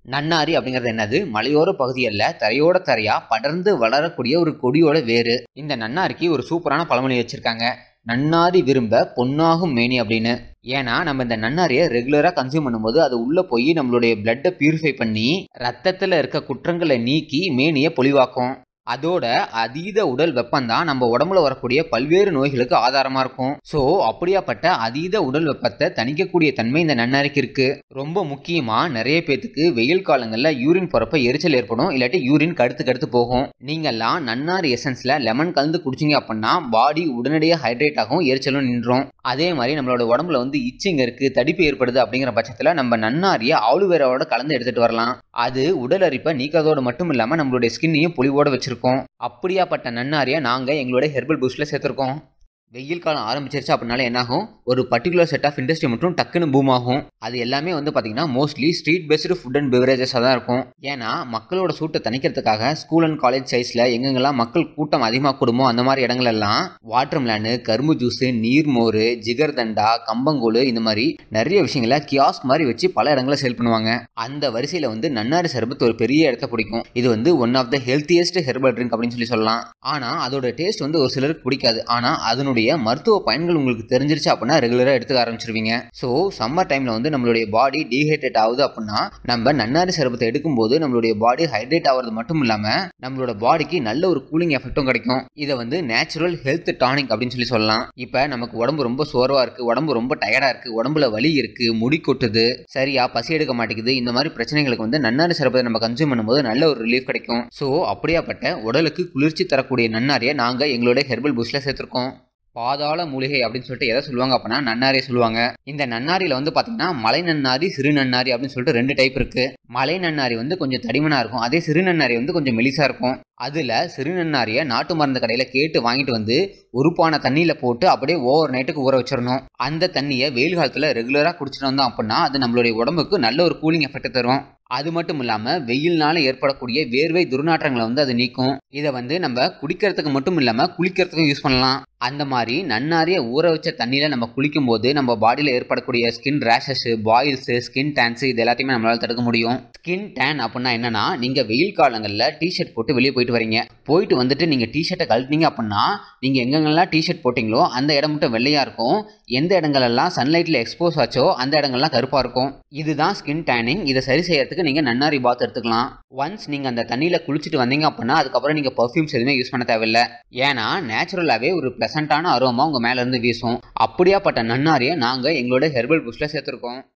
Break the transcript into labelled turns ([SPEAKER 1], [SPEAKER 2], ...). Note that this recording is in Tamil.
[SPEAKER 1] நன்னாரி அப்படிங்கிறது என்னது மலையோர பகுதியல்ல தரையோட தரையா படர்ந்து வளரக்கூடிய ஒரு கொடியோட வேறு இந்த நன்னாரிக்கு ஒரு சூப்பரான பழமொழி வச்சிருக்காங்க நன்னாரி விரும்ப பொன்னாகும் மேனி அப்படின்னு ஏன்னா நம்ம இந்த நன்னாரியை ரெகுலராக கன்சியூம் பண்ணும்போது அது உள்ளே போய் நம்மளுடைய பிளட்டை பியூரிஃபை பண்ணி ரத்தத்தில் இருக்க குற்றங்களை நீக்கி மேனியை பொலிவாக்கும் அதோட அதீத உடல் வெப்பம் தான் நம்ம உடம்புல வரக்கூடிய பல்வேறு நோய்களுக்கு ஆதாரமா இருக்கும் ஸோ அப்படியாப்பட்ட அதீத உடல் வெப்பத்தை தணிக்கக்கூடிய தன்மை இந்த நன்னாரிக்கு இருக்கு ரொம்ப முக்கியமா நிறைய பேத்துக்கு வெயில் காலங்களில் யூரின் போறப்ப எரிச்சல் ஏற்படும் இல்லாட்டி யூரின் கடுத்து கடுத்து போகும் நீங்கெல்லாம் நன்னாரி எசன்ஸ்ல லெமன் கலந்து குடிச்சிங்க அப்படின்னா பாடி உடனடியாக ஹைட்ரேட் ஆகும் எரிச்சலும் நின்றும் அதே மாதிரி நம்மளோட உடம்புல வந்து இச்சிங் இருக்கு தடிப்பு ஏற்படுது அப்படிங்கிற பட்சத்தில் நம்ம நன்னாரியை ஆளுவேராவோட கலந்து எடுத்துட்டு வரலாம் அது உடல் அரிப்பை நீக்கிறதோடு மட்டும் இல்லாமல் நம்மளுடைய ஸ்கின்னையும் பொலிவோட வச்சிருக்கோம் அப்படியாப்பட்ட நன்னாரியை நாங்கள் எங்களோட ஹெர்பல் பூஸ்டில் சேர்த்துருக்கோம் வெயில் காலம் ஆரம்பிச்சிருச்சு அப்படின்னால என்னாகும் ஒரு பர்டிகுலர் செட் ஆஃப் இண்டஸ்ட்ரி மட்டும் டக்குன்னு பூம் ஆகும் அது எல்லாமே வந்து பார்த்தீங்கன்னா mostly street based food and பெவரேஜஸாக தான் இருக்கும் ஏன்னா மக்களோட சூட்டை தணிக்கிறதுக்காக ஸ்கூல் அண்ட் காலேஜ் சைஸில் எங்கெங்கெல்லாம் மக்கள் கூட்டம் அதிகமாக கூடுமோ அந்த மாதிரி இடங்களெல்லாம் வாட்டர் மிலானு கரும்பு ஜூஸு நீர்மோர் ஜிகர்தண்டா கம்பங்கூழ் இந்த மாதிரி நிறைய விஷயங்களை கியாஸ்க் மாதிரி வச்சு பல இடங்களில் சேல் பண்ணுவாங்க அந்த வரிசையில் வந்து நன்னாரி சர்பத் ஒரு பெரிய இடத்த பிடிக்கும் இது வந்து one of the healthiest herbal drink அப்படின்னு சொல்லி சொல்லலாம் ஆனால் அதோட டேஸ்ட் வந்து ஒரு சிலருக்கு பிடிக்காது ஆனால் அதனுடைய மருத்துவ பயன்கள் உங்களுக்கு தெரிஞ்சிருச்சு அப்படின்னா ரெகுலராக எடுத்துக்க ஆரம்பிச்சிருவீங்க ஸோ சம்மர் டைமில் வந்து நம்மளுடைய பாடி டீஹைட்ரேட் ஆகுது அப்படின்னா நம்ம நன்னாரி சர்பத்தை எடுக்கும்போது நம்மளுடைய பாடி ஹைட்ரேட் ஆகிறது மட்டும் இல்லாமல் நம்மளோட பாடிக்கு நல்ல ஒரு கூலிங் எஃபெக்ட்டும் கிடைக்கும் இதை வந்து நேச்சுரல் ஹெல்த் டானிக் அப்படின்னு சொல்லி சொல்லலாம் இப்போ நமக்கு உடம்பு ரொம்ப சோர்வாக இருக்குது உடம்பு ரொம்ப டயர்டாக இருக்குது உடம்புல வலி இருக்குது முடி கொட்டுது சரியா பசி எடுக்க மாட்டேங்குது இந்த மாதிரி பிரச்சனைகளுக்கு வந்து நன்னாரி சர்பத்தை நம்ம கன்சியூம் பண்ணும்போது நல்ல ஒரு ரிலீஃப் கிடைக்கும் ஸோ அப்படியாப்பட்ட உடலுக்கு குளிர்ச்சி தரக்கூடிய நன்னாரியை நாங்கள் எங்களுடைய ஹெர்பல் பூஸ்டில் சேர்த்துருக்கோம் பாதாள மூலிகை அப்படின்னு சொல்லிட்டு எதை சொல்லுவாங்க அப்படின்னா நன்னாரியை சொல்லுவாங்க இந்த நன்னாரியில் வந்து பார்த்தீங்கன்னா மலை நன்னாரி சிறு நன்னாரி அப்படின்னு சொல்லிட்டு ரெண்டு டைப் இருக்கு மலை நன்னாரி வந்து கொஞ்சம் தடிமனா இருக்கும் அதே சிறு நன்னாரி வந்து கொஞ்சம் மெலிசா இருக்கும் அதில் சிறு நன்னாரியை நாட்டு மருந்து கடையில் கேட்டு வாங்கிட்டு வந்து உருப்பான தண்ணியில் போட்டு அப்படியே ஓவர் நைட்டுக்கு ஊற வச்சிடணும் அந்த தண்ணியை வெயில் காலத்தில் ரெகுலராக குடிச்சிட்டு வந்தோம் அப்படின்னா அது நம்மளுடைய உடம்புக்கு நல்ல ஒரு கூலிங் எஃபெக்ட் தரும் அது மட்டும் இல்லாமல் வெயில்னால ஏற்படக்கூடிய வேர்வை துர்நாற்றங்களை வந்து அது நீக்கும் இதை வந்து நம்ம குடிக்கிறதுக்கு மட்டும் இல்லாமல் குளிக்கிறதுக்கும் யூஸ் பண்ணலாம் அந்த மாதிரி நன்னாரிய ஊற வச்ச தண்ணியில் நம்ம குளிக்கும் போது நம்ம பாடியில் ஏற்படக்கூடிய skin rashes boils skin tans இது எல்லாத்தையுமே நம்மளால் தடுக்க முடியும் ஸ்கின் டேன் அப்படின்னா என்னன்னா நீங்கள் வெயில் காலங்களில் டிஷர்ட் போட்டு வெளியே போயிட்டு வரீங்க போயிட்டு வந்துட்டு நீங்கள் டிஷர்ட்டை கழட்டினீங்க அப்படின்னா நீங்கள் எங்கெங்கெல்லாம் டிஷர்ட் போட்டிங்களோ அந்த இடம் மட்டும் வெள்ளையாக இருக்கும் எந்த இடங்களெல்லாம் சன்லைட்டில் எக்ஸ்போஸ் ஆச்சோ அந்த இடங்கள்லாம் கருப்பாக இருக்கும் இதுதான் ஸ்கின் டேனிங் இதை சரி செய்யறதுக்கு நீங்கள் நன்னாரி பாத் எடுத்துக்கலாம் ஒன்ஸ் நீங்கள் அந்த தண்ணியில் குளிச்சுட்டு வந்தீங்க அப்படின்னா அதுக்கப்புறம் நீங்கள் பர்ஃப்யூம்ஸ் எதுவுமே யூஸ் பண்ண தேவையில்லை ஏன்னா நேச்சுரலாகவே ஒரு ப்ளசண்ட்டான அரோமா உங்கள் மேலேருந்து வீசும் அப்படியாப்பட்ட நன்னாரியை நாங்கள் எங்களோட ஹெர்பல் புஷ்ல சேர்த்துருக்கோம்